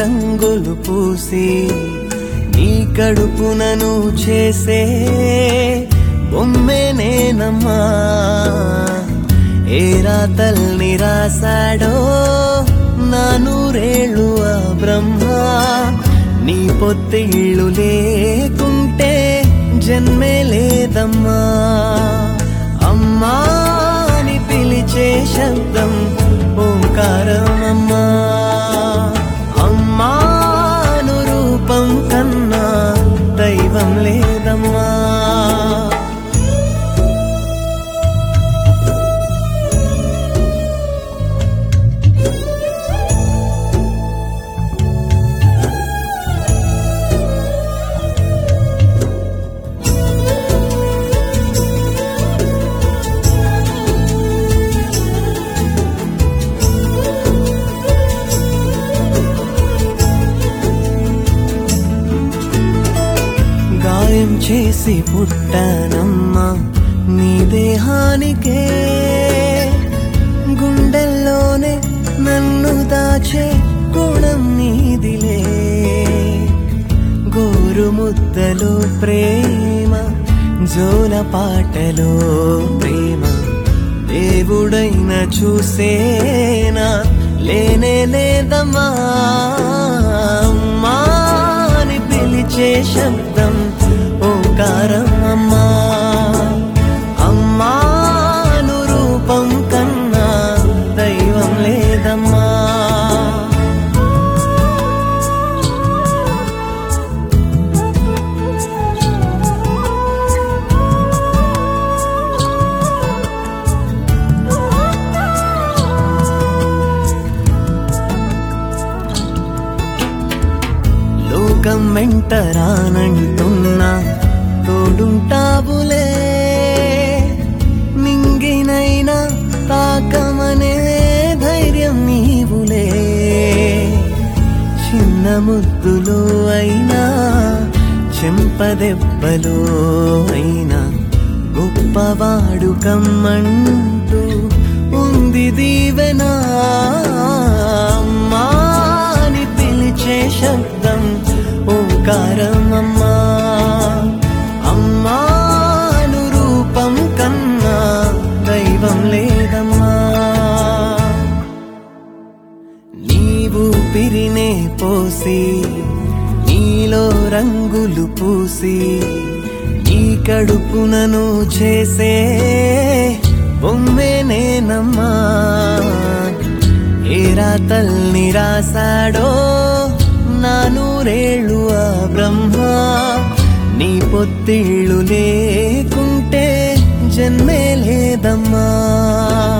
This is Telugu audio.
రంగులు పూసి నీ కడుపునను చేసే బొమ్మే నేనమ్మా ఏ రాతల్ని రాశాడో నా నూరేళ్ళు ఆ బ్రహ్మ నీ పొత్తిళ్ళు లేకుంటే జన్మే లేదమ్మా అమ్మా అని పిలిచే శబ్దం ఓంకారం అమ్మా అమ్మాను రూపం కన్నా దైవం లేదమ్మా గాయం చేసి పుట్టానమ్మా నీ దేహానికే గుండెల్లోనే నన్ను దాచే గుణం నీదిలే గోరు ముద్దలో ప్రేమ జోల పాటలో ప్రేమ దేవుడైన చూసేనా లేనే లేదమ్మా అమ్మా అని పిలిచే శబ్దం ఓంకారం అమ్మా అమ్మాను రూపం కన్నా దైవం లేదమ్మా లోకం వెంట రానంటున్నా తోడుంటావులే మింగినైనా తాకమనే ధైర్యం నీవులే చిన్న ముద్దులో అయినా చెంపదెబ్బలో అయినా గొప్పవాడు కమ్మంటూ ఉంది దీవెనా అమ్మా అని పిలిచే శబ్దం ఓంకారం అమ్మా అమ్మాను రూపం కన్నా దైవం లేదమ్మా నీవు పిరినే పోసి నీలో రంగులు పూసి నీ కడుపునను చేసే బొమ్మే నేనమ్మా ఏ రాతల్ని రాశాడో నా నూరేళ్ళు ఆ బ్రహ్మ నీ పొత్తిళ్ళు లేకుంటే జన్మే లేదమ్మా